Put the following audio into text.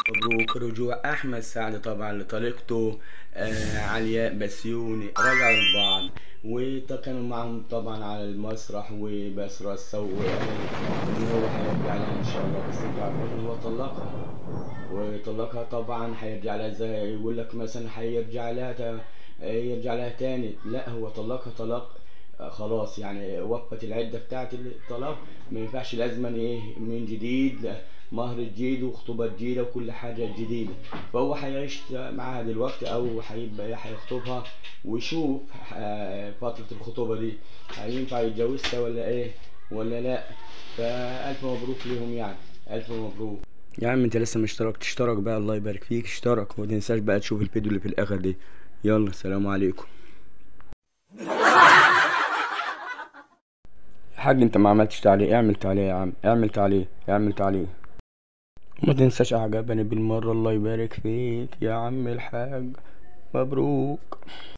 مبروك رجوع احمد سعد طبعا لطليقته آه علياء بسيوني رجعوا لبعض وكانوا معهم طبعا على المسرح وبسرة سووا ان هو هيرجع لها ان شاء الله بس انتوا عارفين ان هو طلقها وطلقها طبعا هيرجع لها ازاي يقول لك مثلا هيرجع لها تا- يرجع لها تاني لا هو طلقها طلاق آه، خلاص يعني وقفت العده بتاعت الطلاق ما ينفعش لازما ايه من جديد لا، مهر جديد وخطوبه جديده وكل حاجه جديده فهو هيعيش معاها دلوقتي او هيبقى إيه، هيخطبها ويشوف آه، فتره الخطوبه دي هينفع يتجوزها ولا ايه ولا لا فالف مبروك ليهم يعني الف مبروك يا عم انت لسه مشترك تشترك بقى الله يبارك فيك اشترك وما تنساش بقى تشوف الفيديو اللي في الاخر دي يلا سلام عليكم يا حاج انت ما عملتش تعليق اعمل تعليق يا عم اعمل تعليق اعمل تعليق وما تنساش اعجابني بالمرة الله يبارك فيك يا عم الحاج مبروك